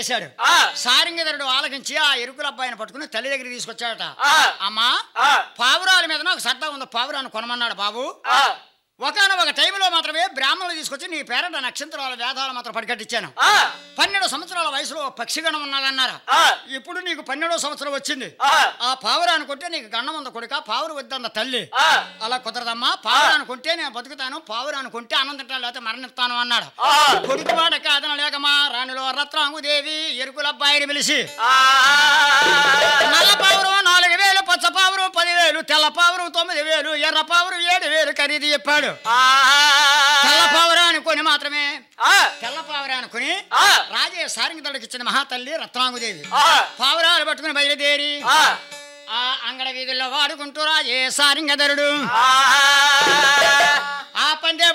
వేశాడు ఆ, సారింగధరుడు ఆలకించి ఆ ఎరుకుల అబ్బాయిని పట్టుకుని తల్లి దగ్గరికి తీసుకొచ్చాడట ఆ, అమ్మా ఆ, పావురాల మీద నాకు సరదా ఉంది పావురాన్ని కొనమన్నాడు బాబు ఆ, ఒకనొక టైంలో మాత్రమే బ్రాహ్మణులు తీసుకొచ్చి నీ పేరట నక్షత్రాల వేదాలు మాత్రం పడికట్టించాను ఆ, పన్నెండు సంవత్సరాల వయసులో ఓ పక్షిగణం ఉన్నదన్నారు ఆ, ఇప్పుడు నీకు పన్నెండో సంవత్సరం వచ్చింది ఆ, ఆ పావురాన్ని కొంటే నీకు గండం ఉంది కొడుక పావురు వద్దంద తల్లి ఆ, అలా కుదరదమ్మా పావురాన్ని కొంటే నేను బతుకుతాను పావురాన్ని కొంటే అన్నం తింటాను లేకపోతే మరణిస్తాను అన్నాడు ఆ, కొడుకు మాట కాదన లేకమా రాణిలో రత్నాంగుదేవి ఎరుకుల అబ్బాయిని పిలిచి ఆ, నల్ల పావురం నాలుగు వేలు పచ్చ పావురం పదివేలు తెల్ల పావురం తొమ్మిది వేలు ఎర్ర పావురం ఏడు వేలు ఖరీదు చెప్పాడు ఆ, తెల్ల పావురాన్ని కొని మాత్రమే ఆ, తెల్ల పావురాన్ని కొని ఆ, రాజే సారింగదడికి ఇచ్చిన మహాతల్లి రత్నాంగుదేవి ఆ, పావురాలు పట్టుకుని బయలుదేరి ఆ, ఆ అంగడ వీధుల్లో వాడుకుంటూ రాజే సారింగధరుడు ఆ, ఆ పందే